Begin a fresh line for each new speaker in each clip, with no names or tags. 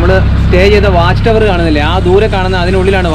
നമ്മൾ സ്റ്റേ ചെയ്ത watch tower കാണുന്നില്ലേ ആ ദൂരെ കാണുന്ന അതിനുള്ളിലാണ്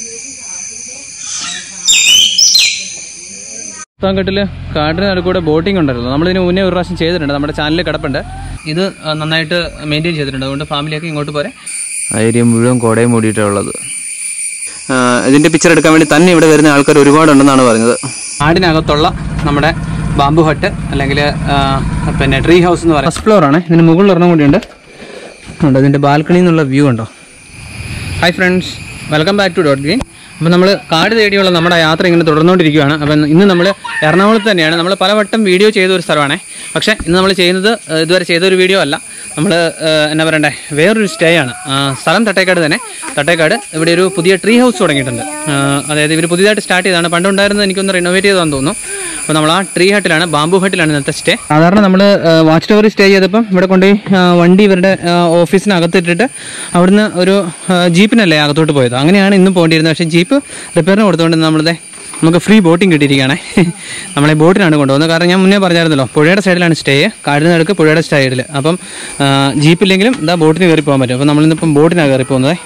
പുസ്തകക്കെട്ടിൽ കാടിന് നടുക്കൂടെ ബോട്ടിംഗ് ഉണ്ടായിരുന്നു നമ്മളിതിന് മുന്നേ ഒരു പ്രാവശ്യം ചെയ്തിട്ടുണ്ട് നമ്മുടെ ചാനലിൽ കിടപ്പുണ്ട് ഇത് ആ, നന്നായിട്ട് മെയിൻറ്റെയിൻ ചെയ്തിട്ടുണ്ട് അതുകൊണ്ട് ഫാമിലിയൊക്കെ ഇങ്ങോട്ട് പോരെ ഏരിയ മുഴുവൻ കോടയും മൂടിയിട്ടുള്ളത് ഇതിന്റെ പിക്ചർ എടുക്കാൻ വേണ്ടി തന്നെ ഇവിടെ വരുന്ന ആൾക്കാർ ഒരുപാടുണ്ടെന്നാണ് പറഞ്ഞത് കാടിനകത്തുള്ള നമ്മുടെ ബാംബു ഹട്ട് അല്ലെങ്കിൽ പിന്നെ ട്രീ ഹൗസ് എന്ന് പറയുന്നത് ഫസ്റ്റ് ഫ്ലോർ ആണ് ഇതിന് മുകളിൽ ഒരെണ്ണം കൂടിയുണ്ട് ഉണ്ട് ഇതിന്റെ ബാൽക്കണി എന്നുള്ള വ്യൂ ഉണ്ടോ hi friends welcome back to dot green അപ്പോൾ നമ്മൾ കാട് തേടിയുള്ള നമ്മുടെ യാത്ര ഇങ്ങനെ തുടർന്നുകൊണ്ടിരിക്കുകയാണ് അപ്പം ഇന്ന് നമ്മൾ എറണാകുളത്ത് തന്നെയാണ് നമ്മൾ പലവട്ടം വീഡിയോ ചെയ്ത ഒരു സ്ഥലമാണ് പക്ഷേ ഇന്ന് നമ്മൾ ചെയ്യുന്നത് ഏഹ്, ഇതുവരെ ചെയ്ത ഒരു വീഡിയോ അല്ല നമ്മൾ എന്നാ പറയണ്ടേ വേറൊരു സ്റ്റേ ആണ് ആ, സ്ഥലം തട്ടേക്കാട് തന്നെ തട്ടേക്കാട് ഇവിടെ ഒരു പുതിയ ട്രീ ഹൗസ് തുടങ്ങിയിട്ടുണ്ട് ആ, അതായത് ഇവർ പുതിയതായിട്ട് സ്റ്റാർട്ട് ചെയ്തതാണ് പണ്ടുണ്ടായിരുന്നത് എനിക്കൊന്ന് റിനോവേറ്റ് ചെയ്താന്ന് തോന്നുന്നു അപ്പോൾ നമ്മൾ ആ ട്രീ ഹട്ടിലാണ് ബാംബു ഹട്ടിലാണ് ഇന്നത്തെ സ്റ്റേ സാധാരണ നമ്മൾ വാച്ച് ടവറിൽ സ്റ്റേ ചെയ്തപ്പം ഇവിടെ കൊണ്ടുപോയി ആ, വണ്ടി ഇവരുടെ ആ, ഓഫീസിനകത്ത് ഇട്ടിട്ട് അവിടുന്ന് ഒരു ആ, ജീപ്പിനല്ലേ അകത്തോട്ട് പോയത് അങ്ങനെയാണ് ഇന്നും പോകേണ്ടിയിരുന്നത് പക്ഷേ ജീപ്പ് റിപ്പയറിന് കൊടുത്തുകൊണ്ട് നമ്മളുടെ നമുക്ക് ഫ്രീ ബോട്ടിംഗ് കിട്ടിയിരിക്കുകയാണ് നമ്മളെ ബോട്ടിനാണ് കൊണ്ടുപോകുന്നത് കാരണം ഞാൻ മുന്നേ പറഞ്ഞായിരുന്നല്ലോ പുഴയുടെ സൈഡിലാണ് സ്റ്റേ കാടിന് നടുക്ക് പുഴയുടെ സൈഡിൽ അപ്പം ആ, ജീപ്പില്ലെങ്കിലും ഇതാ ബോട്ടിന് കയറി പോകാൻ പറ്റും അപ്പം നമ്മളിന്നിപ്പം ബോട്ടിനാണ് കയറി പോകുന്നത്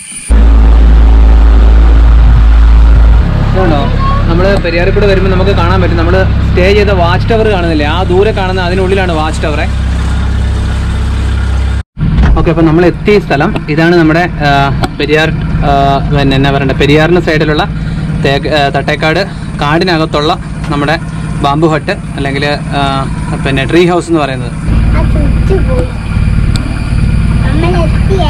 ഇതുണ്ടോ നമ്മൾ പെരിയാറിൽ കൂടെ വരുമ്പോൾ നമുക്ക് കാണാൻ പറ്റും നമ്മൾ സ്റ്റേ ചെയ്ത വാച്ച് ടവർ കാണുന്നില്ലേ ആ ദൂരെ കാണുന്ന അതിനുള്ളിലാണ് വാച്ച് ടവറെ ഓക്കെ അപ്പോൾ നമ്മൾ എത്തിയ സ്ഥലം ഇതാണ് നമ്മുടെ ആ, പെരിയാർ ആ, പിന്നെ എന്നാ പറയണ്ടേ പെരിയാറിന് സൈഡിലുള്ള തേക്ക് ആ, തട്ടേക്കാട് കാടിനകത്തുള്ള നമ്മുടെ ബാംബു ഹട്ട് അല്ലെങ്കിൽ ആ, പിന്നെ ട്രീ ഹൗസ് എന്ന് പറയുന്നത്
ആ സ്വിച്ച് പോയി നമ്മൾ എത്തിയേ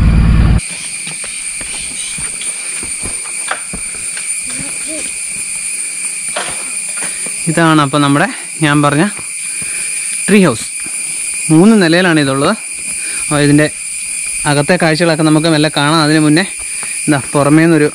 ഇതാണ് അപ്പോൾ നമ്മുടെ ഞാൻ പറഞ്ഞ ട്രീ ഹൗസ് മൂന്ന് നിലയിലാണ് ഇതുള്ളത് അപ്പോൾ ഇതിൻ്റെ അകത്തെ കാഴ്ചകളൊക്കെ നമുക്ക് മെല്ലെ കാണാം അതിന് മുന്നേ എന്താ പുറമേ നിന്നൊരു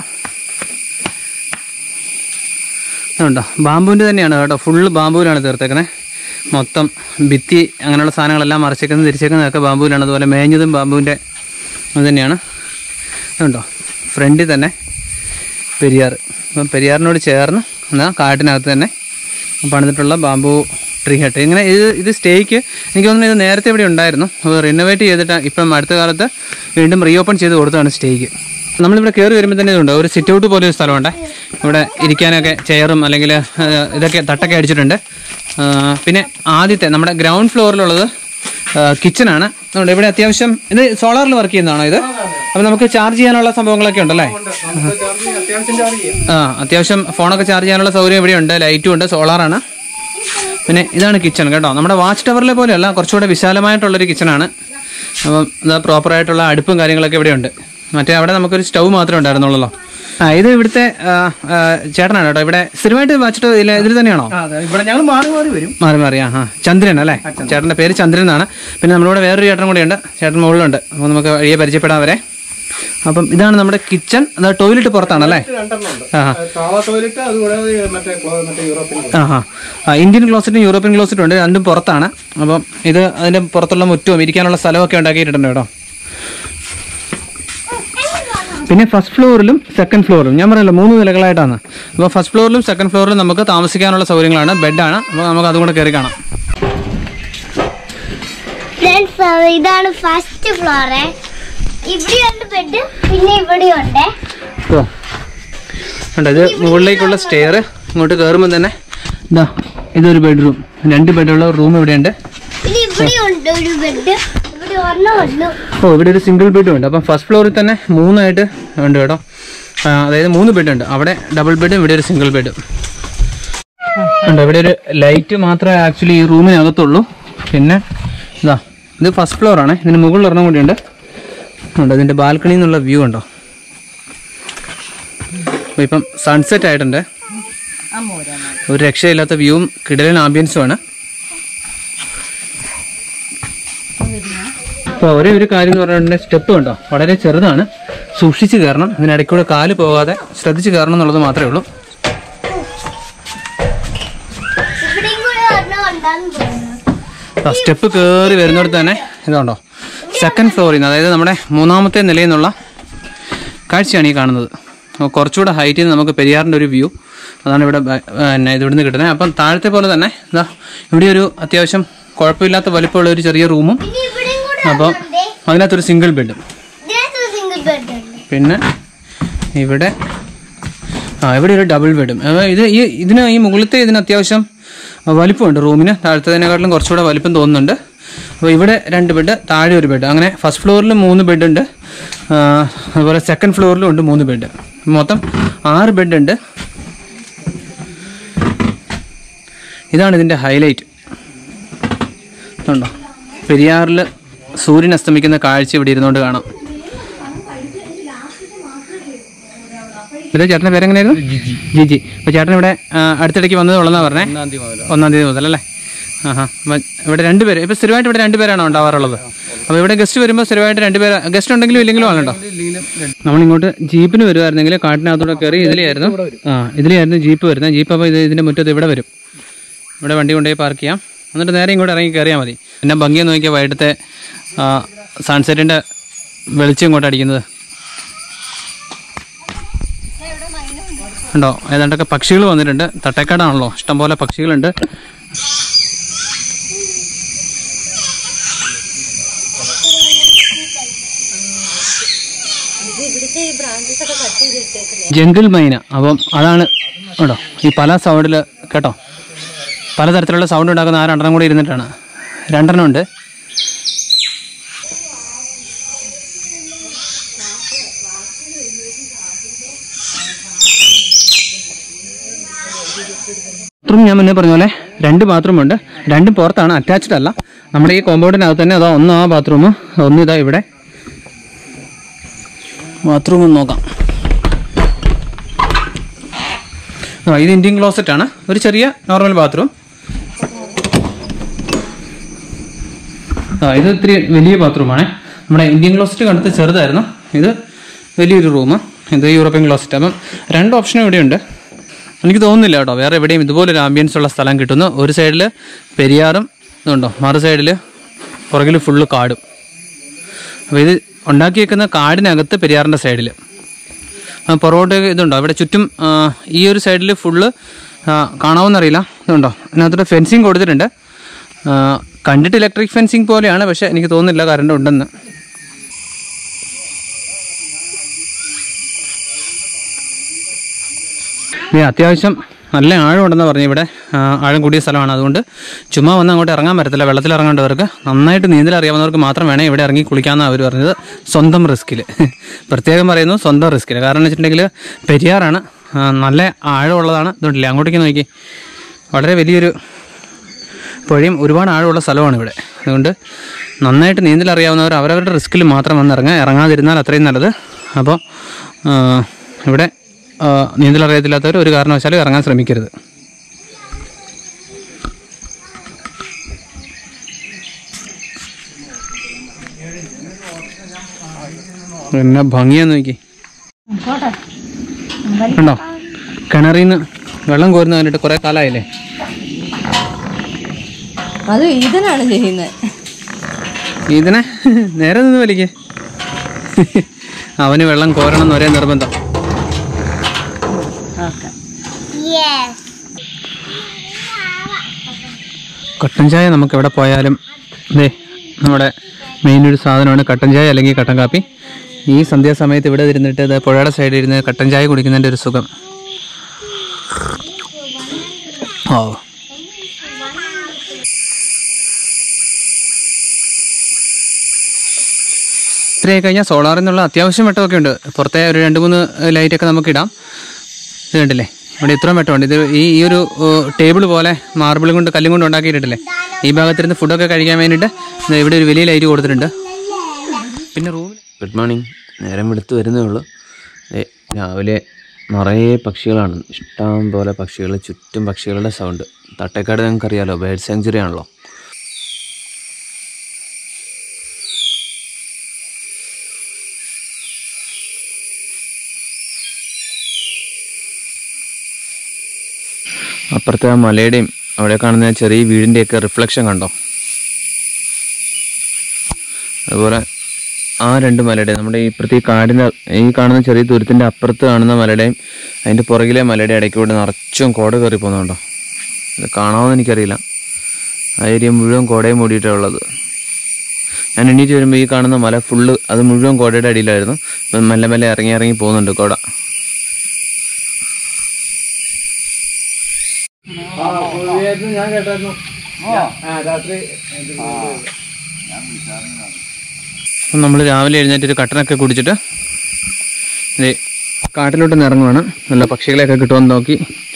ഇതുണ്ടോ ബാമ്പുവിൻ്റെ തന്നെയാണ് കേട്ടോ ഫുള്ള് ബാമ്പുവിലാണ് തീർത്തേക്കുന്നത് മൊത്തം ഭിത്തി അങ്ങനെയുള്ള സാധനങ്ങളെല്ലാം മറിച്ചേക്കുന്നത് തിരിച്ചേക്കുന്നതൊക്കെ ബാമ്പുവിലാണ് അതുപോലെ മേഞ്ഞതും ബാമ്പുവിൻ്റെ അത് തന്നെയാണ് ഇതുണ്ടോ ഫ്രണ്ടിൽ തന്നെ പെരിയാർ അപ്പം പെരിയാറിനോട് ചേർന്ന് എന്നാൽ കാട്ടിനകത്ത് തന്നെ പണിതിട്ടുള്ള ബാംബു ട്രീ ഹട്ട് ഇങ്ങനെ ഇത് ഇത് സ്റ്റേക്ക് എനിക്ക് തോന്നുന്നു ഇത് നേരത്തെ ഇവിടെ ഉണ്ടായിരുന്നു അപ്പോൾ റിനോവേറ്റ് ചെയ്തിട്ട് ഇപ്പം അടുത്ത കാലത്ത് വീണ്ടും റീ ഓപ്പൺ ചെയ്ത് കൊടുത്തതാണ് സ്റ്റേക്ക് നമ്മളിവിടെ കയറി വരുമ്പോൾ തന്നെ ഇതുണ്ട് ഒരു സിറ്റ് ഔട്ട് പോലെ ഒരു സ്ഥലമുണ്ട് ഇവിടെ ഇരിക്കാനൊക്കെ ചെയറും അല്ലെങ്കിൽ ഏഹ്, ഇതൊക്കെ തട്ടൊക്കെ അടിച്ചിട്ടുണ്ട് ആ, പിന്നെ ആദ്യത്തെ നമ്മുടെ ഗ്രൗണ്ട് ഫ്ലോറിലുള്ളത് കിച്ചണാണ് അതുകൊണ്ട് ഇവിടെ അത്യാവശ്യം ഇത് സോളാറിൽ വർക്ക് ചെയ്യുന്നതാണോ ഇത് അപ്പം നമുക്ക് ചാർജ് ചെയ്യാനുള്ള സംഭവങ്ങളൊക്കെ ഉണ്ടല്ലേ ആ അത്യാവശ്യം ഫോണൊക്കെ ചാർജ് ചെയ്യാനുള്ള സൗകര്യം ഇവിടെ ഉണ്ട് ലൈറ്റും ഉണ്ട് സോളാറാണ് പിന്നെ ഇതാണ് കിച്ചൺ കേട്ടോ നമ്മുടെ വാച്ച് ടവറിലെ പോലെയല്ല കുറച്ചുകൂടെ വിശാലമായിട്ടുള്ളൊരു കിച്ചണാണ് അപ്പം ഇത് പ്രോപ്പറായിട്ടുള്ള അടുപ്പും കാര്യങ്ങളൊക്കെ ഇവിടെ ഉണ്ട് മറ്റേ അവിടെ നമുക്കൊരു സ്റ്റൗ മാത്രമേ ഉണ്ടായിരുന്നുള്ളൂ ആ ഇത് ഇവിടുത്തെ ആ, ആ, ചേട്ടനാണ് കേട്ടോ ഇവിടെ സ്ഥിരമായിട്ട് വാച്ച് ടവർ ഇല്ല ഇതിൽ തന്നെയാണോ
ഇവിടെ ഞങ്ങൾ മാറി മാറി വരും
മാറി മാറി ആ ആ ചന്ദ്രൻ അല്ലേ ചേട്ടൻ്റെ പേര് ചന്ദ്രൻ എന്നാണ് പിന്നെ നമ്മളിവിടെ വേറൊരു ചേട്ടൻ കൂടിയുണ്ട് ചേട്ടൻ മുകളിലുണ്ട് അപ്പോൾ നമുക്ക് വഴിയെ പരിചയപ്പെടാം അവരെ അപ്പം ഇതാണ് നമ്മുടെ കിച്ചൺ അത് ടോയ്ലറ്റ് പുറത്താണല്ലേ
രണ്ടെണ്ണം ഉണ്ട്
ആ
സാധാ ടോയ്ലറ്റ് അതുകൂടാതെ മറ്റേ ക്ലോ- മറ്റേ യൂറോപ്യൻ
ആ ആ ആ ഇന്ത്യൻ ക്ലോസറ്റും യൂറോപ്യൻ ക്ലോസറ്റും ഉണ്ട് രണ്ടും പുറത്താണ് അപ്പം ഇത് അതിൻ്റെ പുറത്തുള്ള മുറ്റവും ഇരിക്കാനുള്ള സ്ഥലമൊക്കെ ഉണ്ടാക്കിയിട്ടുണ്ട് കേട്ടോ പിന്നെ ഫസ്റ്റ് ഫ്ലോറിലും സെക്കൻഡ് ഫ്ലോറിലും ഞാൻ പറയല്ലോ മൂന്ന് നിലകളായിട്ടാണ് അപ്പോൾ ഫസ്റ്റ് ഫ്ലോറിലും സെക്കൻഡ് ഫ്ലോറിലും നമുക്ക് താമസിക്കാനുള്ള സൗകര്യങ്ങളാണ് ബെഡാണ് അപ്പോൾ നമുക്ക് അതും കൂടെ കയറി കാണാം
ഫ്രണ്ട്സ് ഇതാണ് ഫസ്റ്റ് ഫ്ലോറ് ഇവിടെയുണ്ട് ബെഡ് പിന്നെ ഇവിടെയുണ്ട്
ഓ ഉണ്ട് ഇത് മുകളിലേക്കുള്ള സ്റ്റെയർ ഇങ്ങോട്ട് കയറുമ്പോൾ തന്നെ ഇതാ ഇതൊരു ബെഡ്റൂം രണ്ട് ബെഡുള്ള റൂം ഇവിടെയുണ്ട്
പിന്നെ ഇവിടെയുണ്ട് ഒരു ബെഡ് ഇവിടെ ഒരെണ്ണം ഉള്ളു
ഓ ഇവിടെ ഒരു സിംഗിൾ ബെഡും ഉണ്ട് അപ്പം ഫസ്റ്റ് ഫ്ലോറിൽ തന്നെ മൂന്നായിട്ട് ഉണ്ട് കേട്ടോ ആ, അതായത് മൂന്ന് ബെഡ് ഉണ്ട് അവിടെ ഡബിൾ ബെഡും ഇവിടെ ഒരു സിംഗിൾ ബെഡും ഉണ്ട് ഇവിടെ ഒരു ലൈറ്റ് മാത്രമേ ആക്ച്വലി ഈ റൂമിനകത്തുള്ളൂ പിന്നെ ഇതാ ഇത് ഫസ്റ്റ് ഫ്ലോർ ആണ് ഇതിന് മുകളിൽ ഒരെണ്ണം കൂടി ഉണ്ട് ഉണ്ട് ഇതിൻ്റെ ബാൽക്കണി എന്നുള്ള വ്യൂ ഉണ്ടോ അപ്പോൾ ഇപ്പം സൺസെറ്റ് ആയിട്ടുണ്ട് ഒരു രക്ഷയില്ലാത്ത വ്യൂവും കിടലൻ ആംബിയൻസും ആണ് അപ്പോൾ ഒരേ ഒരു കാര്യം എന്ന് പറഞ്ഞിട്ടുണ്ടെങ്കിൽ സ്റ്റെപ്പ് കണ്ടോ വളരെ ചെറുതാണ് സൂക്ഷിച്ച് കയറണം ഇതിനിടയ്ക്കൂടെ കാല് പോകാതെ ശ്രദ്ധിച്ച് കയറണം എന്നുള്ളത് മാത്രമേ ഉള്ളൂ
ഇവിടെയും കൂടെ ഒരെണ്ണം ഉണ്ടാന്ന് തോന്നുന്നു
സ്റ്റെപ്പ് കയറി വരുന്നിടത്ത് തന്നെ ഇതുണ്ടോ സെക്കൻഡ് ഫ്ലോറിൽ നിന്ന് അതായത് നമ്മുടെ മൂന്നാമത്തെ നിലയിൽ നിന്നുള്ള കാഴ്ചയാണ് ഈ കാണുന്നത് അപ്പോൾ കുറച്ചുകൂടെ ഹൈറ്റിൽ നിന്ന് നമുക്ക് പെരിയാറിൻ്റെ ഒരു വ്യൂ അതാണ് ഇവിടെ ബ- പിന്നെ ഇവിടുന്ന് കിട്ടുന്നത് അപ്പം താഴത്തെ പോലെ തന്നെ ഇതാ ഇവിടെ ഒരു അത്യാവശ്യം കുഴപ്പമില്ലാത്ത വലിപ്പമുള്ള ഒരു ചെറിയ റൂമും
പിന്നെ ഇവിടെയും കൂടെ
അപ്പം
ഒരെണ്ണമുണ്ടേ.
അതിനകത്തൊരു സിംഗിൾ ബെഡും
ഇതിനകത്ത് സിംഗിൾ ബെഡ് ഉണ്ട്
പിന്നെ ഇവിടെ ആ ഇവിടെ ഒരു ഡബിൾ ബെഡും അപ്പോൾ ഇത് ഈ ഇതിന് ഈ മുകളിലത്തെ ഇതിന് അത്യാവശ്യം വലിപ്പമുണ്ട് റൂമിന് താഴത്തതിനെക്കാട്ടിലും കുറച്ചുകൂടെ വലിപ്പം തോന്നുന്നുണ്ട് അപ്പോൾ ഇവിടെ രണ്ട് ബെഡ് താഴെ ഒരു ബെഡ് അങ്ങനെ ഫസ്റ്റ് ഫ്ലോറിൽ മൂന്ന് ബെഡ് ഉണ്ട് ആ, അതുപോലെ സെക്കൻഡ് ഫ്ലോറിലും ഉണ്ട് മൂന്ന് ബെഡ് മൊത്തം ആറ് ബെഡ് ഉണ്ട് ഇതാണ് ഇതിൻ്റെ ഹൈലൈറ്റ് ഉണ്ടോ പെരിയാറിൽ സൂര്യൻ അസ്തമിക്കുന്ന കാഴ്ച ഇവിടെ ഇരുന്നുകൊണ്ട് കാണാം ഇത് ചേട്ടൻ്റെ പേരെങ്ങനെയായിരുന്നു ജിജി അപ്പോൾ ചേട്ടൻ ഇവിടെ ആ, അടുത്തിടയ്ക്ക് വന്നത് ഉള്ളതെന്നാണ് പറഞ്ഞേ
ഒന്നാം തീയതി മുതൽ
ഒന്നാം തീയതി മുതൽ അല്ലേ ആഹാ അപ്പം ഇവിടെ രണ്ട് പേര് ഇപ്പോൾ സ്ഥിരമായിട്ട് ഇവിടെ രണ്ട് പേരാണോ ഉണ്ടാവാറുള്ളത് അപ്പോൾ ഇവിടെ ഗസ്റ്റ് വരുമ്പോൾ സ്ഥിരമായിട്ട് രണ്ട് പേര് ഗസ്റ്റ് ഉണ്ടെങ്കിലും ഇല്ലെങ്കിലും ആണല്ലോ നമ്മളിങ്ങോട്ട് ജീപ്പിന് വരുമായിരുന്നെങ്കിൽ കാട്ടിനകത്തൂടെ കയറി ഇതിലെയായിരുന്നു ആ ഇതിലെയായിരുന്നു ജീപ്പ് വരുന്നത് ജീപ്പ് അപ്പോൾ ഇത് ഇതിൻ്റെ മുറ്റത്ത് ഇവിടെ വരും ഇവിടെ വണ്ടി കൊണ്ടുപോയി പാർക്ക് ചെയ്യാം എന്നിട്ട് നേരെ ഇങ്ങോട്ട് ഇറങ്ങി കയറിയാൽ മതി പിന്നെ ഭംഗിയെന്ന് നോക്കിയാൽ വൈകിട്ടത്തെ സൺസെറ്റിൻ്റെ വെളിച്ചം ഇങ്ങോട്ട് അടിക്കുന്നത് ഉണ്ടോ ഏതാണ്ടൊക്കെ പക്ഷികൾ വന്നിട്ടുണ്ട് തട്ടേക്കാടാണല്ലോ ഇഷ്ടംപോലെ പക്ഷികളുണ്ട് ജംഗിൾ മൈന അപ്പം അതാണ് കേട്ടോ ഈ പല സൗണ്ടിൽ കേട്ടോ പലതരത്തിലുള്ള സൗണ്ട് ഉണ്ടാക്കുന്ന ആ രണ്ടെണ്ണം കൂടി ഇരുന്നിട്ടാണ് രണ്ടെണ്ണം ഉണ്ട് ബാത്റൂം ഞാൻ മുന്നേ പറഞ്ഞ പോലെ രണ്ട് ബാത്റൂം ഉണ്ട് രണ്ടും പുറത്താണ് അറ്റാച്ച്ഡ് അല്ല നമ്മുടെ ഈ കോമ്പൗണ്ടിനകത്ത് തന്നെ അതാ ഒന്ന് ആ ബാത്റൂം ഒന്ന് ഇതാ ഇവിടെ ബാത്റൂം ഒന്ന് നോക്കാം ആ ഇത് ഇന്ത്യൻ ക്ലോസറ്റ് ആണ് ഒരു ചെറിയ നോർമൽ ബാത്റൂം ആ ഇത് ഇത്തിരി വലിയ ബാത്റൂമാണ് നമ്മുടെ ഇന്ത്യൻ ക്ലോസറ്റ് കണ്ടിട്ട് ചെറുതായിരുന്നു ഇത് വലിയൊരു റൂം ഇത് യൂറോപ്യൻ ക്ലോസറ്റ് അപ്പം രണ്ട് ഓപ്ഷനും ഇവിടെയുണ്ട് എനിക്ക് തോന്നുന്നില്ല കേട്ടോ വേറെ എവിടെയും ഇതുപോലൊരു ആംബിയൻസ് ഉള്ള സ്ഥലം കിട്ടുന്നു ഒരു സൈഡിൽ പെരിയാറും ഇതുണ്ടോ മറു സൈഡിൽ പുറകിൽ ഫുള്ള് കാടും അപ്പോൾ ഇത് ഉണ്ടാക്കിയേക്കുന്ന കാടിനകത്ത് പെരിയാറിൻ്റെ സൈഡിൽ പുറകോട്ട് ഇതുണ്ടോ ഇവിടെ ചുറ്റും ആ, ഈ ഒരു സൈഡിൽ ഫുള്ള് കാണാവുന്നറിയില്ല ഇതുണ്ടോ അതിനകത്തോട്ട് ഫെൻസിങ് കൊടുത്തിട്ടുണ്ട് ആ, കണ്ടിട്ട് ഇലക്ട്രിക് ഫെൻസിങ് പോലെയാണ് പക്ഷേ എനിക്ക് തോന്നുന്നില്ല കറണ്ട് ഉണ്ടെന്ന് ഇത് അത്യാവശ്യം നല്ല ആഴമുണ്ടെന്ന് പറഞ്ഞു ഇവിടെ ആ, ആഴം കൂടിയ സ്ഥലമാണ് അതുകൊണ്ട് ചുമ്മാ വന്ന് അങ്ങോട്ട് ഇറങ്ങാൻ പറ്റത്തില്ല വെള്ളത്തിൽ ഇറങ്ങേണ്ടവർക്ക് നന്നായിട്ട് നീന്തൽ അറിയാവുന്നവർക്ക് മാത്രം വേണേൽ ഇവിടെ ഇറങ്ങി കുളിക്കാമെന്നാണ് അവർ പറഞ്ഞത് സ്വന്തം റിസ്കിൽ പ്രത്യേകം പറയുന്നു സ്വന്തം റിസ്കിൽ കാരണം എന്ന് വെച്ചിട്ടുണ്ടെങ്കിൽ പെരിയാറാണ് ആ, നല്ല ആഴമുള്ളതാണ് ഇതുണ്ടല്ലേ അങ്ങോട്ടേക്ക് നോക്കി വളരെ വലിയൊരു പുഴയും ഒരുപാട് ആഴമുള്ള സ്ഥലമാണ് ഇവിടെ അതുകൊണ്ട് നന്നായിട്ട് നീന്തൽ അറിയാവുന്നവർ അവരവരുടെ റിസ്കിൽ മാത്രം വന്ന് ഇറങ്ങുക ഇറങ്ങാതിരുന്നാൽ അത്രയും നല്ലത് അപ്പോൾ ആ, ഇവിടെ ആ, നീന്തൽ അറിയത്തില്ലാത്തവർ ഒരു കാരണവശാലും ഇറങ്ങാൻ ശ്രമിക്കരുത് പിന്നെ ഭംഗിയാന്ന് നോക്കി കണ്ടോ കിണറിൽ നിന്ന് വെള്ളം കോരുന്ന കണ്ടിട്ട് കുറേ കാലമായില്ലേ
അത് ഇതിനാണ് ചെയ്യുന്നത്
ഇതിനെ നേരെ നിന്ന് വലിക്കേ അവന് വെള്ളം കോരണം എന്ന് ഒരേ നിർബന്ധം
യെസ്
കട്ടൻ ചായ നമുക്ക് എവിടെ പോയാലും ദേ നമ്മുടെ മെയിൻ ഒരു സാധനമാണ് കട്ടൻ ചായ അല്ലെങ്കിൽ കട്ടൻ കാപ്പി ഈ സന്ധ്യാസമയത്ത് ഇവിടെ ഇരുന്നിട്ട് ഇത് പുഴയുടെ സൈഡിൽ ഇരുന്ന് കട്ടൻ ചായ കുടിക്കുന്നതിൻ്റെ ഒരു സുഖം ഓ ഇത്രയായി കഴിഞ്ഞാൽ സോളാറിൽ നിന്നുള്ള അത്യാവശ്യം വെട്ടമൊക്കെ ഉണ്ട് പുറത്തെ ഒരു രണ്ട് മൂന്ന് ലൈറ്റൊക്കെ നമുക്ക് ഇടാം ഇത് കണ്ടില്ലേ ഇവിടെ ഇത്രയും വെട്ടമുണ്ട് ഇത് ഈ ഈ ഒരു ടേബിൾ പോലെ മാർബിൾ കൊണ്ട് കല്ലും കൊണ്ട് ഉണ്ടാക്കിയിട്ടില്ലേ ഈ ഭാഗത്തിരുന്ന് ഫുഡൊക്കെ കഴിക്കാൻ വേണ്ടിയിട്ട് ദേ ഇവിടെ ഒരു വലിയ ലൈറ്റ് കൊടുത്തിട്ടുണ്ട് പിന്നെ റൂമിൽ
ഗുഡ് മോർണിംഗ് നേരം വെളുത്ത് വരുന്നേ ഉള്ളൂ ദേ, രാവിലെ നിറയെ പക്ഷികളാണ് ഇഷ്ടം പോലെ പക്ഷികൾ ചുറ്റും പക്ഷികളുടെ സൗണ്ട് തട്ടേക്കാട് നിങ്ങൾക്ക് അറിയാലോ ബേർഡ് സാങ്ച്വറി ആണല്ലോ അപ്പുറത്തെ ആ മലയുടെയും അവിടെ കാണുന്ന ആ ചെറിയ വീടിൻ്റെയൊക്കെ റിഫ്ലക്ഷൻ കണ്ടോ അതുപോലെ ആ രണ്ട് മലയുടെ നമ്മുടെ ഈ ഇപ്പുറത്തെ ഈ കാടിൻ്റെ ഈ കാണുന്ന ചെറിയ തുരുത്തിൻ്റെ അപ്പുറത്ത് കാണുന്ന മലയുടെയും അതിൻ്റെ പുറകിലെ മലയുടെ ഇടയ്ക്ക് കൂടെ നിറച്ചും കോട കയറി പോകുന്നുണ്ടോ ഇത് കാണാമെന്ന് എനിക്കറിയില്ല ആ ഏരിയ മുഴുവൻ കോടയും മൂടിയിട്ടാണ് ഉള്ളത് ഞാൻ എണീറ്റ് വരുമ്പോൾ ഈ കാണുന്ന മല ഫുള്ള് അത് മുഴുവൻ കോടയുടെ അടിയിലായിരുന്നു ഇപ്പം മെല്ലെ മെല്ലെ ഇറങ്ങി ഇറങ്ങി പോകുന്നുണ്ട് കോട
ഞാൻ കേട്ടായിരുന്നു ആ രാത്രി
അപ്പം നമ്മൾ രാവിലെ എഴുന്നേറ്റ് ഒരു കട്ടനൊക്കെ കുടിച്ചിട്ട് ദേ കാട്ടിലോട്ട് ഒന്ന് ഇറങ്ങുവാണ് നല്ല പക്ഷികളെയൊക്കെ കിട്ടുമെന്ന് നോക്കി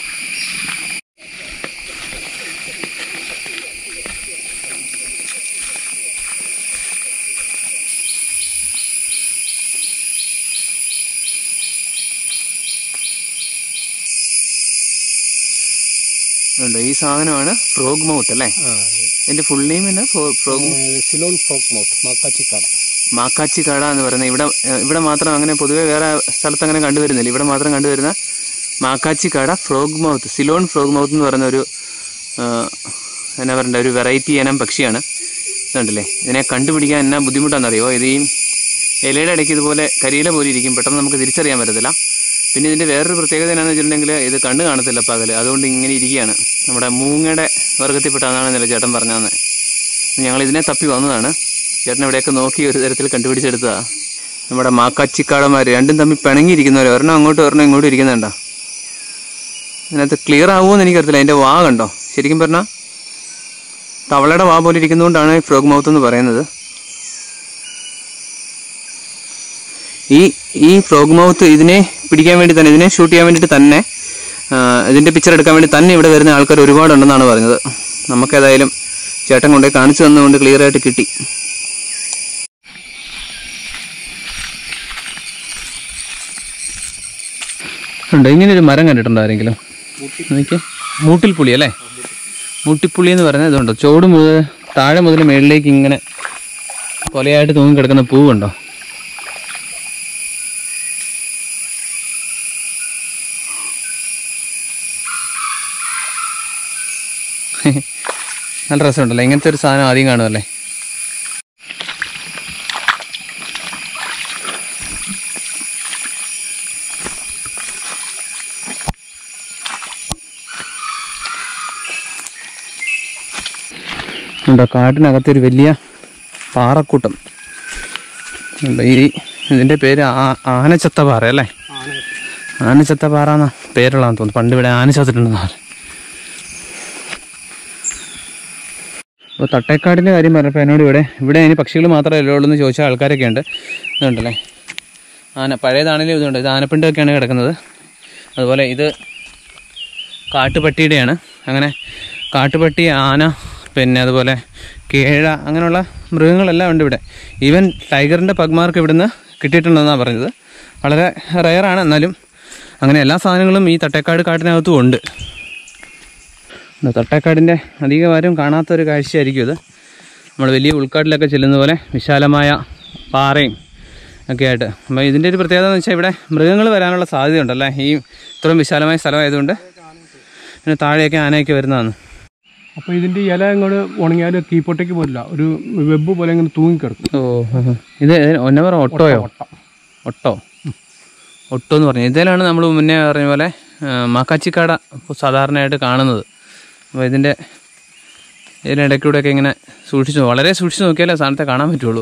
ഉണ്ട് ഈ സാധനമാണ് ഫ്രോഗ് മൗത്ത് അല്ലേ ഇതിന്റെ ഫുൾ നെയിം എന്നാ ഫ്രോഗ്
സിലോൺ ഫ്രോക്ക് മൗത്ത് മാക്കാച്ചിക്കാട്
മാക്കാച്ചി കാട എന്ന് പറയുന്നത് ഇവിടെ ഏഹ്, ഇവിടെ മാത്രം അങ്ങനെ പൊതുവെ വേറെ സ്ഥലത്ത് അങ്ങനെ കണ്ടുവരുന്നില്ല ഇവിടെ മാത്രം കണ്ടുവരുന്ന മാക്കാച്ചി കാട frog mouth Ceylon frog mouth എന്ന് പറയുന്ന ഒരു ഏഹ്, എന്നാ പറയണ്ട ഒരു വെറൈറ്റി ഇനം പക്ഷിയാണ് ഇതുണ്ടല്ലേ ഇതിനെ കണ്ടുപിടിക്കാൻ എന്നാ ബുദ്ധിമുട്ടാണെന്നറിയോ ഇത് ഈ ഇലയുടെ ഇടയ്ക്ക് ഇതുപോലെ കരിയില പോലെ ഇരിക്കും പെട്ടെന്ന് നമുക്ക് തിരിച്ചറിയാൻ പറ്റത്തില്ല പിന്നെ ഇതിന്റെ വേറൊരു പ്രത്യേകത എന്നാന്ന് വെച്ചിട്ടുണ്ടെങ്കിൽ ഇത് കണ്ണ് കാണത്തില്ല പകല് അതുകൊണ്ട് ഇങ്ങനെ ഇരിക്കുകയാണ് നമ്മുടെ മൂങ്ങയുടെ വർഗത്തിൽപ്പെട്ടാണെന്നാണ് ഇന്നലെ ചേട്ടൻ പറഞ്ഞതെന്ന് ഞങ്ങൾ ഇതിനെ തപ്പി വന്നതാണ് ചേട്ടൻ ഇവിടെയൊക്കെ നോക്കി ഒരു തരത്തിൽ കണ്ടുപിടിച്ചെടുത്തതാ നമ്മുടെ മാക്കാച്ചിക്കാടന്മാർ രണ്ടും തമ്മിൽ പിണങ്ങിയിരിക്കുന്നവർ ഒരെണ്ണം അങ്ങോട്ടും ഒരെണ്ണം ഇങ്ങോട്ടും ഇരിക്കുന്നുണ്ടോ ഇതിനകത്ത് ക്ലിയർ ആവുമെന്ന് എനിക്കറിയത്തില്ല അതിന്റെ വാ കണ്ടോ ശരിക്കും പറഞ്ഞാൽ തവളയുടെ വാ പോലെ ഇരിക്കുന്നതുകൊണ്ടാണ് ഈ ഫ്രോഗ് മൗത്ത് എന്ന് പറയുന്നത് ഈ ഈ ഫ്രോഗ് മൗത്ത് ഇതിനെ പിടിക്കാൻ വേണ്ടി തന്നെ ഇതിനെ ഷൂട്ട് ചെയ്യാൻ വേണ്ടിയിട്ട് തന്നെ ആ, ഇതിന്റെ പിക്ചർ എടുക്കാൻ വേണ്ടി തന്നെ ഇവിടെ വരുന്ന ആൾക്കാർ ഒരുപാടുണ്ടെന്നാണ് പറഞ്ഞത് നമുക്കേതായാലും ചേട്ടൻ കൊണ്ടുപോയി കാണിച്ചു തന്നുകൊണ്ട് ക്ലിയർ ആയിട്ട് കിട്ടി
ഉണ്ട് ഇങ്ങനെ ഒരു മരം കണ്ടിട്ടുണ്ടോ ആരെങ്കിലും നോക്കിയേ മൂട്ടിൽ പുളി അല്ലേ മൂട്ടിപ്പുളി എന്ന് പറയുന്നത് ഇതുണ്ടോ ചോട് മുതൽ താഴെ മുതൽ മേളിലേക്ക് ഇങ്ങനെ കൊലയായിട്ട് തൂങ്ങി കിടക്കുന്ന പൂവുണ്ടോ നല്ല രസമുണ്ടല്ലോ ഇങ്ങനത്തെ ഒരു സാധനം ആദ്യം കാണുമല്ലേ ഉണ്ടോ കാട്ടിനകത്തൊരു വലിയ പാറക്കൂട്ടം ഉണ്ട് ഈ ഇതിൻ്റെ പേര് ആ- ആനച്ചത്ത പാറ അല്ലേ ആനച്ചത്ത പാറ എന്നാ പേരുള്ളതാന്ന് തോന്നുന്നു പണ്ട് ഇവിടെ ആന ചത്തിട്ടുണ്ടെന്ന് പറഞ്ഞു അപ്പോൾ തട്ടേക്കാടിൻ്റെ കാര്യം പറഞ്ഞപ്പോൾ എന്നോട് ഇവിടെ ഇവിടെ അതിന് പക്ഷികൾ മാത്രമേ ഉള്ളൂ എന്ന് ചോദിച്ച ആൾക്കാരൊക്കെ ഉണ്ട് ഇതുണ്ടല്ലേ ആന പഴയതാണെങ്കിലും ഇതുണ്ട് ഇത് ആനപ്പിണ്ടൊക്കെയാണ് കിടക്കുന്നത് അതുപോലെ ഇത് കാട്ടുപട്ടിയുടെയാണ് അങ്ങനെ കാട്ടുപട്ടി ആന പിന്നെ അതുപോലെ കേഴ അങ്ങനെയുള്ള മൃഗങ്ങളെല്ലാം ഉണ്ട് ഇവിടെ ഈവൻ ടൈഗറിൻ്റെ പഗ്മാർക്ക് ഇവിടുന്ന് കിട്ടിയിട്ടുണ്ടെന്നാണ് പറഞ്ഞത് വളരെ റയറാണ് എന്നാലും അങ്ങനെ എല്ലാ സാധനങ്ങളും ഈ തട്ടേക്കാട് കാട്ടിനകത്തും ഉണ്ട് ഇത് തട്ടേക്കാടിൻ്റെ അധികം ആരും കാണാത്ത ഒരു കാഴ്ചയായിരിക്കും ഇത് നമ്മൾ വലിയ ഉൾക്കാട്ടിലൊക്കെ ചെല്ലുന്ന പോലെ വിശാലമായ പാറയും ഒക്കെ ആയിട്ട് അപ്പോൾ ഇതിൻ്റെ ഒരു പ്രത്യേകത എന്ന് വെച്ചാൽ ഇവിടെ മൃഗങ്ങൾ വരാനുള്ള സാധ്യതയുണ്ടല്ലേ ഈ ഇത്രയും വിശാലമായ സ്ഥലമായതുകൊണ്ട് പിന്നെ താഴെയൊക്കെ ആനയൊക്കെ വരുന്നതാണ്
അപ്പോൾ ഇതിന്റെ ഇല ഇങ്ങോട്ട് ഉണങ്ങിയാൽ കീപ്പോട്ടേക്ക് പോരില്ല ഒരു വെബ് പോലെ ഇങ്ങനെ തൂങ്ങിക്കിടക്കും
ഓ ഹ് ഹ്. ഇത് ഒന്നെ പറ ഒട്ടോയോ ഒട്ടോ ഒട്ടോ എന്ന് പറഞ്ഞു ഇതിലാണ് നമ്മൾ മുന്നേ പറഞ്ഞ പോലെ ആ, മാക്കാച്ചിക്കാട സാധാരണയായിട്ട് കാണുന്നത് അപ്പോൾ ഇതിൻ്റെ ഇതിനിടയ്ക്കൂടെയൊക്കെ ഇങ്ങനെ സൂക്ഷിച്ചു വളരെ സൂക്ഷിച്ച് നോക്കിയാലേ സാധനത്തെ കാണാൻ പറ്റുള്ളൂ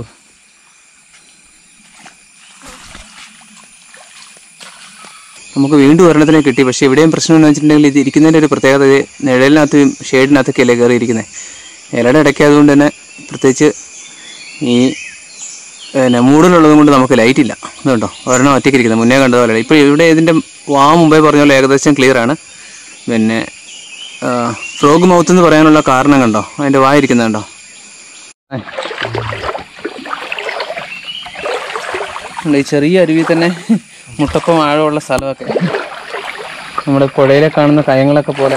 നമുക്ക് വീണ്ടും ഒരെണ്ണത്തിനെ കിട്ടി പക്ഷേ ഇവിടെയും പ്രശ്നം എന്ന് വെച്ചിട്ടുണ്ടെങ്കിൽ ഇത് ഇരിക്കുന്നതിൻ്റെ ഒരു പ്രത്യേകത ഇത് നിഴലിനകത്തും ഷെയ്ഡിനകത്തൊക്കെ അല്ലേ കയറിയിരിക്കുന്നത് ഇലയുടെ ഇടയ്ക്ക് അതുകൊണ്ട് തന്നെ പ്രത്യേകിച്ച് ഈ പിന്നെ മൂടലുള്ളത് കൊണ്ട് നമുക്ക് ലൈറ്റ് ഇല്ല ഇതുണ്ടോ ഒരെണ്ണം ഒറ്റയ്ക്ക് ഇരിക്കുന്നത് മുന്നേ കണ്ടത് പോലെ ഇപ്പോൾ ഇവിടെ ഇതിൻ്റെ വാ മുമ്പേ പറഞ്ഞ പോലെ ഏകദേശം ക്ലിയർ ആണ് പിന്നെ ഫ്രോഗ് മൗത്ത് എന്ന് പറയാനുള്ള കാരണം കണ്ടോ അതിൻ്റെ വായിരിക്കുന്നത് കണ്ടോ
ഉണ്ട്. ഈ ചെറിയ അരുവിൽ തന്നെ മുട്ടപ്പം ആഴമുള്ള സ്ഥലമൊക്കെ നമ്മുടെ പുഴയിലെ കാണുന്ന കയങ്ങളൊക്കെ പോലെ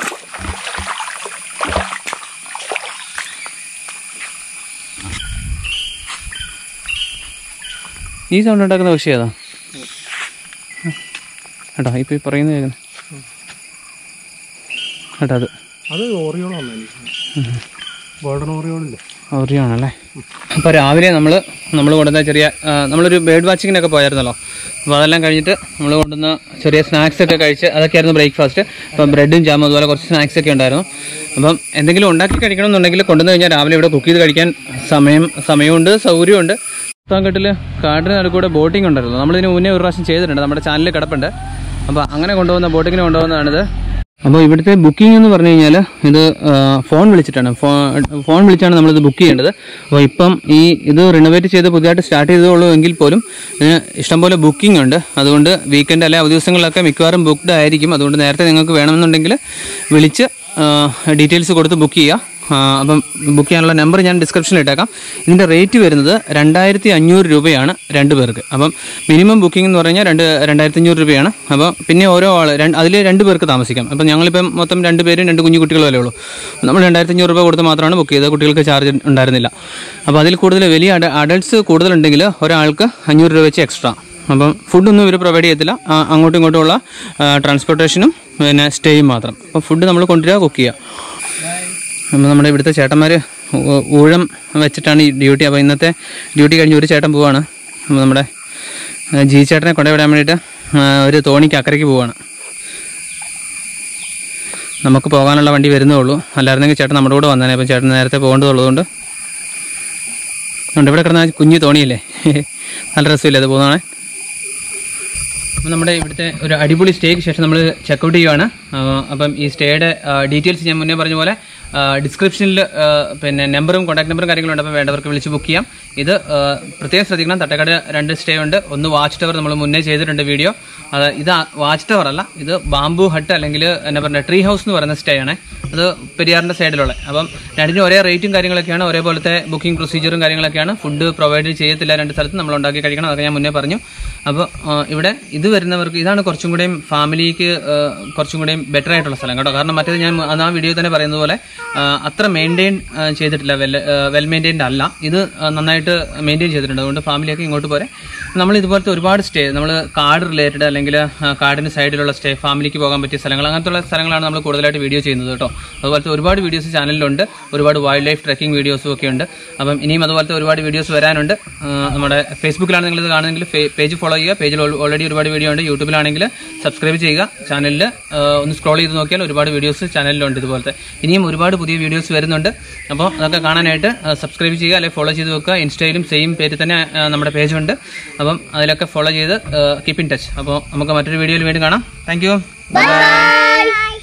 ഈ സൗണ്ട് ഉണ്ടാക്കുന്ന പക്ഷി ഏതാ കേട്ടോ ഇപ്പൊ ഈ പറയുന്നത് കേൾക്കുന്നത് കേട്ടോ അത്
അത് ഓറിയോളാണ് ഗോൾഡൻ ഓറിയോളില്ലേ
അവധിയാണല്ലേ അപ്പോൾ രാവിലെ നമ്മൾ നമ്മൾ കൊണ്ടുവന്ന ചെറിയ ആ, നമ്മളൊരു ബേർഡ് വാച്ചിങ്ങിനൊക്കെ പോയായിരുന്നല്ലോ അപ്പോൾ അതെല്ലാം കഴിഞ്ഞിട്ട് നമ്മൾ കൊണ്ടുവന്ന ചെറിയ സ്നാക്സ് ഒക്കെ കഴിച്ച് അതൊക്കെയായിരുന്നു ബ്രേക്ക്ഫാസ്റ്റ് അപ്പം ബ്രെഡും ജാമും അതുപോലെ കുറച്ച് സ്നാക്സ് ഒക്കെ ഉണ്ടായിരുന്നു അപ്പം എന്തെങ്കിലും ഉണ്ടാക്കി കഴിക്കണം എന്നുണ്ടെങ്കിൽ കൊണ്ടുവന്ന് കഴിഞ്ഞാൽ രാവിലെ ഇവിടെ കുക്ക് ചെയ്ത് കഴിക്കാൻ സമയം സമയമുണ്ട് സൗകര്യമുണ്ട് പുത്താങ്കട്ടിൽ കാടിന് നടുക്കൂടെ ബോട്ടിംഗ് ഉണ്ടായിരുന്നു നമ്മളിതിന് മുന്നേ ഒരു പ്രാവശ്യം ചെയ്തിട്ടുണ്ട് നമ്മുടെ ചാനലിൽ കിടപ്പുണ്ട് അപ്പോൾ അങ്ങനെ കൊണ്ടുപോകുന്ന ബോട്ടിങ്ങിന് കൊണ്ടുപോകുന്നതാണിത് അപ്പോൾ ഇവിടുത്തെ ബുക്കിംഗ് എന്ന് പറഞ്ഞു കഴിഞ്ഞാൽ ഇത് ആ, ഫോൺ വിളിച്ചിട്ടാണ് ഫോ ഫോൺ വിളിച്ചാണ് നമ്മളിത് ബുക്ക് ചെയ്യേണ്ടത് അപ്പോൾ ഇപ്പം ഈ ഇത് റിനോവേറ്റ് ചെയ്ത് പുതിയതായിട്ട് സ്റ്റാർട്ട് ചെയ്തതുള്ളൂ എങ്കിൽ പോലും ഇതിന് ഇഷ്ടംപോലെ ബുക്കിംഗ് ഉണ്ട് അതുകൊണ്ട് വീക്കെൻഡ് അല്ലെ അവധി ദിവസങ്ങളിലൊക്കെ മിക്കവാറും ബുക്ക്ഡ് ആയിരിക്കും അതുകൊണ്ട് നേരത്തെ നിങ്ങൾക്ക് വേണമെന്നുണ്ടെങ്കിൽ വിളിച്ച് ഡീറ്റെയിൽസ് കൊടുത്ത് ബുക്ക് ചെയ്യുക ആ, അപ്പം ബുക്ക് ചെയ്യാനുള്ള നമ്പർ ഞാൻ ഡിസ്ക്രിപ്ഷനിൽ ഇട്ടേക്കാം ഇതിൻ്റെ റേറ്റ് വരുന്നത് രണ്ടായിരത്തി അഞ്ഞൂറ് രൂപയാണ് രണ്ട് പേർക്ക് അപ്പം മിനിമം ബുക്കിംഗ് എന്ന് പറഞ്ഞാൽ രണ്ട് രണ്ടായിരത്തി അഞ്ഞൂറ് രൂപയാണ് അപ്പോൾ പിന്നെ ഓരോ ആൾ അതിൽ രണ്ട് പേർക്ക് താമസിക്കാം അപ്പം ഞങ്ങളിപ്പം മൊത്തം രണ്ട് പേരും രണ്ട് കുഞ്ഞു കുട്ടികളും അല്ലേ ഉള്ളൂ നമ്മൾ രണ്ടായിരത്തി അഞ്ഞൂറ് രൂപ കൊടുത്ത് മാത്രമാണ് ബുക്ക് ചെയ്തത് കുട്ടികൾക്ക് ചാർജ് ഉണ്ടായിരുന്നില്ല അപ്പോൾ അതിൽ കൂടുതൽ വലിയ അഡൾട്ട്സ് കൂടുതലുണ്ടെങ്കിൽ ഒരാൾക്ക് അഞ്ഞൂറ് രൂപ വെച്ച് എക്സ്ട്രാ അപ്പം ഫുഡൊന്നും ഇവർ പ്രൊവൈഡ് ചെയ്യത്തില്ല ആ, അങ്ങോട്ടും ഇങ്ങോട്ടുമുള്ള ട്രാൻസ്പോർട്ടേഷനും പിന്നെ സ്റ്റേയും മാത്രം അപ്പം ഫുഡ് നമ്മൾ കൊണ്ടുവരിക കുക്ക് ചെയ്യുക അപ്പോൾ നമ്മുടെ ഇവിടുത്തെ ചേട്ടന്മാർ ഊഴം വെച്ചിട്ടാണ് ഈ ഡ്യൂട്ടി അപ്പോൾ ഇന്നത്തെ ഡ്യൂട്ടി കഴിഞ്ഞ് ഒരു ചേട്ടൻ പോവാണ് അപ്പോൾ നമ്മുടെ ആ, ജി ചേട്ടനെ കൊണ്ടുവിടാൻ വേണ്ടിയിട്ട് ആ, ഒരു തോണിക്ക് അക്കരയ്ക്ക് പോവാണ് നമുക്ക് പോകാനുള്ള വണ്ടി വരുന്നേ ഉള്ളൂ അല്ലായിരുന്നെങ്കിൽ ചേട്ടൻ നമ്മുടെ കൂടെ വന്നേനെ അപ്പം ചേട്ടൻ നേരത്തെ പോകേണ്ടതുള്ളതുകൊണ്ട് ഉണ്ട് ഇവിടെ കിടന്ന ആ കുഞ്ഞു തോണിയല്ലേ നല്ല രസമില്ലേ അത് പോകുന്നതാണേ അപ്പം നമ്മുടെ ഇവിടുത്തെ ഒരു അടിപൊളി സ്റ്റേക്ക് ശേഷം നമ്മൾ ചെക്കൗട്ട് ചെയ്യുവാണ് ആ, അപ്പം ഈ സ്റ്റേയുടെ ഡീറ്റെയിൽസ് ഞാൻ മുന്നേ പറഞ്ഞ പോലെ ഡിസ്ക്രിപ്ഷനിൽ പിന്നെ നമ്പറും കോൺടാക്ട് നമ്പറും കാര്യങ്ങളും ഉണ്ട് അപ്പോൾ വേണ്ടവർക്ക് വിളിച്ച് ബുക്ക് ചെയ്യാം ഇത് ആ, പ്രത്യേകം ശ്രദ്ധിക്കണം തട്ടക്കാട് രണ്ട് സ്റ്റേ ഉണ്ട് ഒന്ന് വാച്ച് ടവർ നമ്മൾ മുന്നേ ചെയ്തിട്ടുണ്ട് വീഡിയോ അത് ഇത് വാച്ച് ടവർ അല്ല ഇത് ബാംബു ഹട്ട് അല്ലെങ്കിൽ എന്നാ പറയുക ട്രീ ഹൗസ് എന്ന് പറയുന്ന സ്റ്റേ ആണ് അത് പെരിയാറിൻ്റെ സൈഡിലുള്ള അപ്പം രണ്ടിനും ഒരേ റേറ്റും കാര്യങ്ങളൊക്കെയാണ് ഒരേപോലത്തെ ബുക്കിംഗ് പ്രൊസീജിയറും കാര്യങ്ങളൊക്കെയാണ് ഫുഡ് പ്രൊവൈഡ് ചെയ്യത്തില്ല രണ്ട് സ്ഥലത്ത് നമ്മൾ ഉണ്ടാക്കി കഴിക്കണം അതൊക്കെ ഞാൻ മുന്നേ പറഞ്ഞു അപ്പോൾ ഇവിടെ ഇത് വരുന്നവർക്ക് ഇതാണ് കുറച്ചും കൂടെയും ഫാമിലിക്ക് കുറച്ചും കൂടെയും ബെറ്റർ ആയിട്ടുള്ള സ്ഥലം കേട്ടോ കാരണം മറ്റേത് ഞാൻ അന്ന് ആ വീഡിയോ തന്നെ പറയുന്നത് പോലെ ആ, അത്ര മെയിൻറ്റെയിൻ ചെയ്തിട്ടില്ല വെൽ വെൽ മെയിൻറ്റെയിൻഡ് അല്ല ഇത് ആ, നന്നായിട്ട് മെയിൻറ്റെയിൻ ചെയ്തിട്ടുണ്ട് അതുകൊണ്ട് ഫാമിലിയൊക്കെ ഇങ്ങോട്ട് പോരെ നമ്മൾ ഇതുപോലത്തെ ഒരുപാട് സ്റ്റേ നമ്മൾ കാർഡ് റിലേറ്റഡ് അല്ലെങ്കിൽ കാർഡിന് സൈഡിലുള്ള സ്റ്റേ ഫാമിലിക്ക് പോകാൻ പറ്റിയ സ്ഥലങ്ങൾ അങ്ങനത്തെ സ്ഥലങ്ങളാണ് നമ്മൾ കൂടുതലായിട്ട് വീഡിയോ ചെയ്യുന്നത് കേട്ടോ അതുപോലത്തെ ഒരുപാട് വീഡിയോസ് ചാനലിലുണ്ട് ഒരുപാട് വൈൽഡ് ലൈഫ് ട്രക്കിംഗ് വീഡിയോസും ഒക്കെ ഉണ്ട് അപ്പം ഇനിയും അതുപോലത്തെ ഒരുപാട് വീഡിയോസ് വരാനുണ്ട് ആ, നമ്മുടെ ഫേസ്ബുക്കിലാണ് നിങ്ങൾ ഇത് കാണുന്നെങ്കിൽ പേജ് ഫോളോ ചെയ്യുക പേജിൽ ഓൾറെഡി ഒരുപാട് വീഡിയോ ഉണ്ട് യൂട്യൂബിലാണെങ്കിൽ സബ്സ്ക്രൈബ് ചെയ്യുക ചാനലിൽ ഒന്ന് സ്ക്രോൾ ചെയ്ത് നോക്കിയാൽ ഒരുപാട് വീഡിയോസ് ചാനലിലുണ്ട് ഇതുപോലത്തെ ഇനിയും ഒരുപാട് പുതിയ വീഡിയോസ് വരുന്നുണ്ട് അപ്പോൾ അതൊക്കെ കാണാനായിട്ട് സബ്സ്ക്രൈബ് ചെയ്യുക അല്ലെങ്കിൽ ഫോളോ ചെയ്ത് വെക്കുക ഇൻസ്റ്റയിലും സെയിം പേര് തന്നെ ആ, നമ്മുടെ പേജുണ്ട് അപ്പം അതിലൊക്കെ ഫോളോ ചെയ്ത് കീപ്പ് ഇൻ ടച്ച് അപ്പോൾ നമുക്ക് മറ്റൊരു വീഡിയോയിൽ വീണ്ടും കാണാം താങ്ക് യു
ബൈ